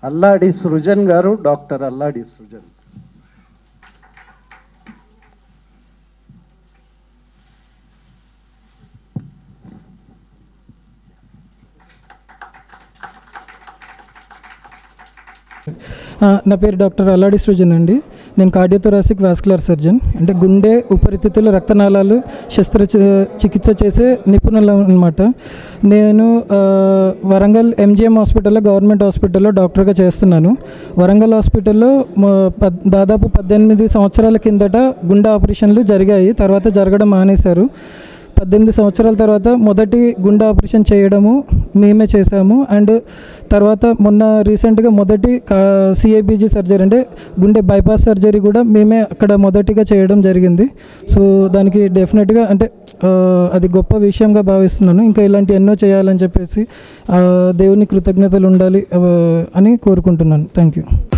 అల్లాడి సృజన్ గారు డాక్టర్ అల్లాడి సృజన్ ఆ, నా పేరు డాక్టర్ అల్లాడి సృజన్ అండి నేను కార్డియోథొరాసిక్ వాస్కులర్ సర్జన్ అంటే గుండె ఉపరితిత్తుల రక్తనాళాలు శస్త్ర చికిత్స చేసే నిపుణులు అనమాట నేను ఆ, వరంగల్ ఎంజిఎం హాస్పిటల్లో గవర్నమెంట్ హాస్పిటల్లో డాక్టర్గా చేస్తున్నాను వరంగల్ హాస్పిటల్లో మ- పద్- దాదాపు పద్దెనిమిది సంవత్సరాల కిందట గుండె ఆపరేషన్లు జరిగాయి తర్వాత జరగడం మానేశారు పద్దెనిమిది సంవత్సరాల తర్వాత మొదటి గుండె ఆపరేషన్ చేయడము మేమే చేసాము అండ్ తర్వాత మొన్న రీసెంట్గా మొదటి సిఐబిజీ సర్జరీ అంటే గుండె బైపాస్ సర్జరీ కూడా మేమే అక్కడ మొదటిగా చేయడం జరిగింది సో దానికి డెఫినెట్గా అంటే ఆ, అది గొప్ప విషయంగా భావిస్తున్నాను ఇంకా ఇలాంటి ఎన్నో చేయాలని చెప్పేసి ఆ, దేవుని కృతజ్ఞతలు ఉండాలి ఆ, అని కోరుకుంటున్నాను థ్యాంక్ యూ